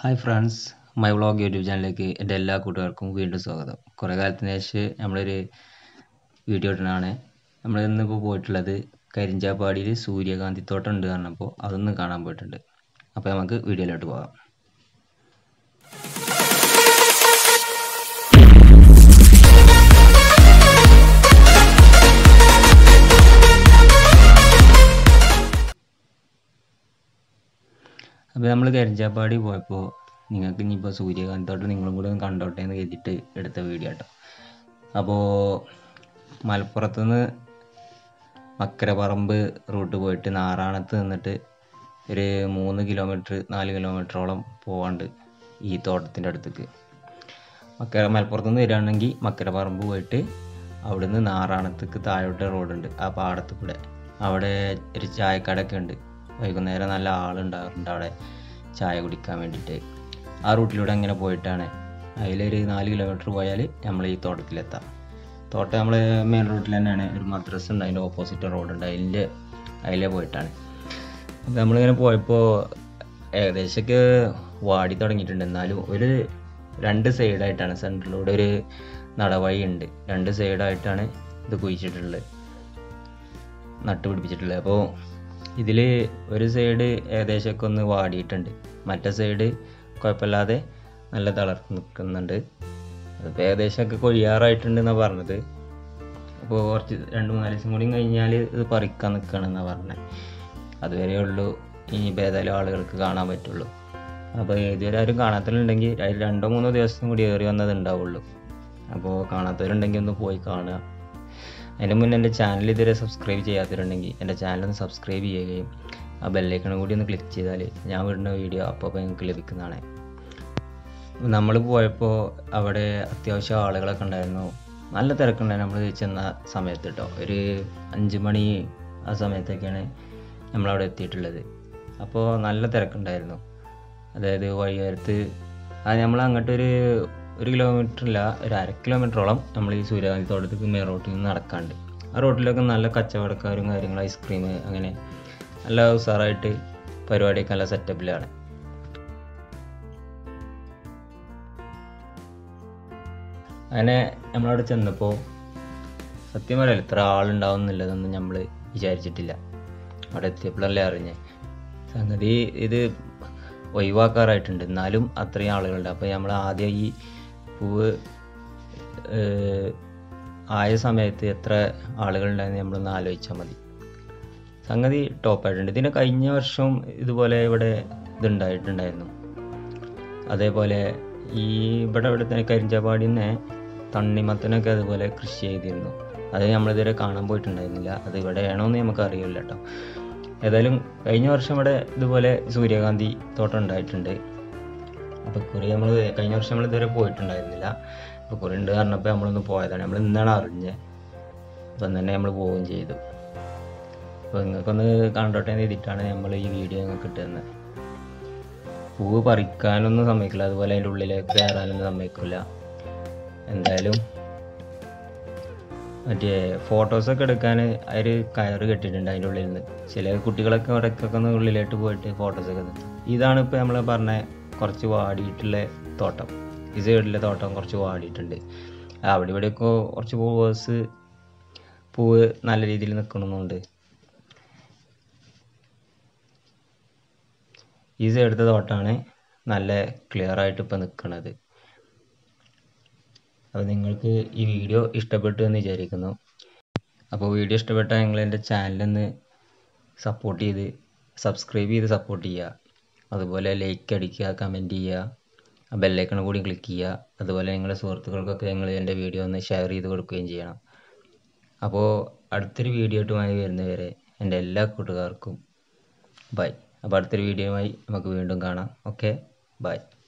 hi friends my vlog YouTube ചാനലിലേക്ക് എൻ്റെ എല്ലാ കൂട്ടുകാർക്കും വീണ്ടും സ്വാഗതം കുറേ കാലത്തിന് ശേഷം നമ്മളൊരു വീഡിയോ ഇടുന്നതാണ് നമ്മൾ ഇന്നിപ്പോൾ പോയിട്ടുള്ളത് കരിഞ്ചാപ്പാടിയിൽ സൂര്യകാന്തി തോട്ടം ഉണ്ട് പറഞ്ഞപ്പോൾ അതൊന്ന് കാണാൻ പോയിട്ടുണ്ട് അപ്പോൾ നമുക്ക് വീഡിയോയിലോട്ട് പോകാം അപ്പോൾ നമ്മൾ കരിഞ്ചാപ്പാടി പോയപ്പോൾ നിങ്ങൾക്ക് ഇനിയിപ്പോൾ സൂര്യകാന്തി തോട്ടം നിങ്ങളും കൂടെ ഒന്ന് കണ്ടോട്ടെ എന്ന് കരുതിയിട്ട് എടുത്ത വീഡിയോ കേട്ടോ അപ്പോൾ മലപ്പുറത്തുനിന്ന് മക്കരപ്പറമ്പ് റൂട്ട് പോയിട്ട് നാറാണത്ത് നിന്നിട്ട് ഒരു മൂന്ന് കിലോമീറ്റർ നാല് കിലോമീറ്ററോളം പോകാണ്ട് ഈ തോട്ടത്തിൻ്റെ അടുത്തേക്ക് മക്കര മലപ്പുറത്ത് നിന്ന് വരികയാണെങ്കിൽ മക്കരപ്പറമ്പ് പോയിട്ട് അവിടുന്ന് നാറാണത്തേക്ക് താഴോട്ട് റോഡുണ്ട് ആ പാടത്ത് കൂടെ അവിടെ ഒരു ചായക്കടയൊക്കെ ഉണ്ട് വൈകുന്നേരം നല്ല ആളുണ്ടാകാറുണ്ട് അവിടെ ചായ കുടിക്കാൻ വേണ്ടിയിട്ട് ആ റൂട്ടിലൂടെ അങ്ങനെ പോയിട്ടാണ് അതിലൊരു നാല് കിലോമീറ്റർ പോയാൽ നമ്മൾ ഈ തോട്ടത്തിലെത്താം തോട്ടം നമ്മൾ മെയിൻ റൂട്ടിൽ തന്നെയാണ് ഒരു മദ്രസ ഉണ്ട് അതിൻ്റെ ഓപ്പോസിറ്റ് റോഡുണ്ട് അതിൻ്റെ അതിലേ പോയിട്ടാണ് അപ്പോൾ നമ്മളിങ്ങനെ പോയപ്പോൾ ഏകദേശമൊക്കെ വാടി തുടങ്ങിയിട്ടുണ്ട് എന്നാലും ഒരു രണ്ട് സൈഡായിട്ടാണ് സെൻറ്ററിലൂടെ ഒരു നടവഴി ഉണ്ട് രണ്ട് സൈഡായിട്ടാണ് ഇത് കുഴിച്ചിട്ടുള്ളത് നട്ടുപിടിപ്പിച്ചിട്ടുള്ളത് അപ്പോൾ ഇതിൽ ഒരു സൈഡ് ഏകദേശമൊക്കെ ഒന്ന് വാടിയിട്ടുണ്ട് മറ്റേ സൈഡ് കുഴപ്പമില്ലാതെ നല്ല തളർത്ത് നിൽക്കുന്നുണ്ട് അതിപ്പോൾ ഏകദേശമൊക്കെ കൊഴിയാറായിട്ടുണ്ടെന്നാണ് പറഞ്ഞത് അപ്പോൾ കുറച്ച് രണ്ട് മൂന്നാല് ദിവസം കൂടി കഴിഞ്ഞാൽ ഇത് പറിക്കാൻ നിൽക്കുകയാണെന്നാണ് പറഞ്ഞത് അതുവരെ ഉള്ളൂ ഇനി ഏതായാലും ആളുകൾക്ക് കാണാൻ പറ്റുള്ളൂ അപ്പോൾ ഇതുവരെ ആരും കാണാത്തവരുണ്ടെങ്കിൽ അതിൽ രണ്ടോ മൂന്നോ ദിവസം കൂടി ഏറി വന്നത് ഉണ്ടാവുള്ളൂ അപ്പോൾ കാണാത്തവരുണ്ടെങ്കിൽ ഒന്ന് പോയി കാണുക അതിന് മുന്നേ എൻ്റെ ചാനൽ ഇതുവരെ സബ്സ്ക്രൈബ് ചെയ്യാത്തവരുണ്ടെങ്കിൽ എൻ്റെ ചാനൽ ഒന്ന് സബ്സ്ക്രൈബ് ചെയ്യുകയും ആ ബെല്ലൈക്കണും കൂടി ഒന്ന് ക്ലിക്ക് ചെയ്താൽ ഞാൻ വിടുന്ന വീഡിയോ അപ്പോൾ അപ്പോൾ നിങ്ങൾക്ക് ലഭിക്കുന്നതാണ് നമ്മൾ പോയപ്പോൾ അവിടെ അത്യാവശ്യം ആളുകളൊക്കെ ഉണ്ടായിരുന്നു നല്ല തിരക്കുണ്ടായിരുന്നു നമ്മൾ ചെന്ന സമയത്ത് കേട്ടോ ഒരു അഞ്ച് മണി ആ സമയത്തൊക്കെയാണ് നമ്മളവിടെ എത്തിയിട്ടുള്ളത് അപ്പോൾ നല്ല തിരക്കുണ്ടായിരുന്നു അതായത് വഴിയോരത്ത് അത് നമ്മൾ അങ്ങോട്ടൊരു ഒരു കിലോമീറ്റർ ഇല്ല ഒരു അര കിലോമീറ്ററോളം നമ്മൾ ഈ സൂര്യകാന്തി തോട്ടത്തേക്ക് മെയിൻ റോട്ടിൽ നിന്ന് നടക്കാണ്ട് ആ റോട്ടിലൊക്കെ നല്ല കച്ചവടക്കാരും കാര്യങ്ങളും ഐസ്ക്രീം അങ്ങനെ നല്ല ഉഷാറായിട്ട് പരിപാടിയൊക്കെ നല്ല സെറ്റപ്പിലാണ് അങ്ങനെ നമ്മളവിടെ ചെന്നപ്പോൾ സത്യം പറയാലോ ഇത്ര ആളുണ്ടാവും എന്നുള്ളതൊന്നും നമ്മൾ വിചാരിച്ചിട്ടില്ല അവിടെ എത്തിയപ്പോഴല്ലേ അറിഞ്ഞേ സംഗതി ഇത് ഒഴിവാക്കാറായിട്ടുണ്ട് എന്നാലും അത്രയും ആളുകളുണ്ട് അപ്പോൾ നമ്മൾ ആദ്യം ഈ പൂവ് ആയ സമയത്ത് എത്ര ആളുകളുണ്ടായെന്ന് നമ്മളൊന്ന് ആലോചിച്ചാൽ മതി സംഗതി ടോപ്പായിട്ടുണ്ട് ഇതിന് കഴിഞ്ഞ വർഷം ഇതുപോലെ ഇവിടെ ഇതുണ്ടായിട്ടുണ്ടായിരുന്നു അതേപോലെ ഈ ഇവിടെ ഇവിടെ തന്നെ കരിഞ്ചാപ്പാടി തന്നെ തണ്ണിമത്തനൊക്കെ അതുപോലെ കൃഷി ചെയ്തിരുന്നു അത് നമ്മളിതുവരെ കാണാൻ പോയിട്ടുണ്ടായിരുന്നില്ല അത് ഇവിടെയാണോ എന്ന് നമുക്ക് അറിയില്ല കേട്ടോ ഏതായാലും കഴിഞ്ഞ വർഷം ഇവിടെ ഇതുപോലെ സൂര്യകാന്തി തോട്ടം ഉണ്ടായിട്ടുണ്ട് അപ്പോൾ കുറി നമ്മൾ കഴിഞ്ഞ വർഷം നമ്മൾ ഇതുവരെ പോയിട്ടുണ്ടായിരുന്നില്ല അപ്പോൾ കുറി ഉണ്ട് പറഞ്ഞപ്പോൾ നമ്മളൊന്ന് പോയതാണ് നമ്മൾ ഇന്നാണ് അറിഞ്ഞത് അപ്പം തന്നെ നമ്മൾ പോവുകയും ചെയ്തു അപ്പോൾ നിങ്ങൾക്കൊന്ന് കണ്ടോട്ടെ എന്ന് എഴുതിയിട്ടാണ് നമ്മൾ ഈ വീഡിയോ നിങ്ങൾക്ക് ഇട്ടുതന്നത് പൂവ് പറിക്കാനൊന്നും സമ്മതിക്കില്ല അതുപോലെ അതിൻ്റെ ഉള്ളിലേക്ക് കയറാനൊന്നും സമ്മതിക്കില്ല എന്തായാലും മറ്റേ ഫോട്ടോസൊക്കെ എടുക്കാൻ അവർ കയറ് കെട്ടിയിട്ടുണ്ട് അതിൻ്റെ ഉള്ളിൽ നിന്ന് ചില കുട്ടികളൊക്കെ ഇടയ്ക്കൊക്കെ ഒന്ന് ഉള്ളിലോട്ട് പോയിട്ട് ഫോട്ടോസൊക്കെ എടുത്തു ഇതാണ് ഇപ്പോൾ നമ്മൾ പറഞ്ഞ കുറച്ച് വാടിയിട്ടുള്ള തോട്ടം ഈ സൈഡിലെ തോട്ടം കുറച്ച് വാടിയിട്ടുണ്ട് അവിടെ ഇവിടെയൊക്കെ കുറച്ച് പൂവേഴ്സ് പൂവ് നല്ല രീതിയിൽ നിൽക്കണമെന്നുണ്ട് ഈ സൈഡത്തെ തോട്ടമാണ് നല്ല ക്ലിയർ ആയിട്ട് ഇപ്പോൾ നിൽക്കുന്നത് അപ്പോൾ നിങ്ങൾക്ക് ഈ വീഡിയോ ഇഷ്ടപ്പെട്ടു എന്ന് വിചാരിക്കുന്നു അപ്പോൾ വീഡിയോ ഇഷ്ടപ്പെട്ടാൽ നിങ്ങൾ എൻ്റെ ചാനലൊന്ന് സപ്പോർട്ട് ചെയ്ത് സബ്സ്ക്രൈബ് ചെയ്ത് സപ്പോർട്ട് ചെയ്യുക അതുപോലെ ലൈക്ക് അടിക്കുക കമൻറ്റ് ചെയ്യുക ആ ബെല്ലൈക്കൺ കൂടി ക്ലിക്ക് ചെയ്യുക അതുപോലെ നിങ്ങളുടെ സുഹൃത്തുക്കൾക്കൊക്കെ നിങ്ങൾ എൻ്റെ വീഡിയോ ഒന്ന് ഷെയർ ചെയ്ത് കൊടുക്കുകയും ചെയ്യണം അപ്പോൾ അടുത്തൊരു വീഡിയോ ആയിട്ടുമായി വരുന്നവരെ എൻ്റെ എല്ലാ കൂട്ടുകാർക്കും ബൈ അപ്പോൾ അടുത്തൊരു വീഡിയോയുമായി നമുക്ക് വീണ്ടും കാണാം ഓക്കെ ബൈ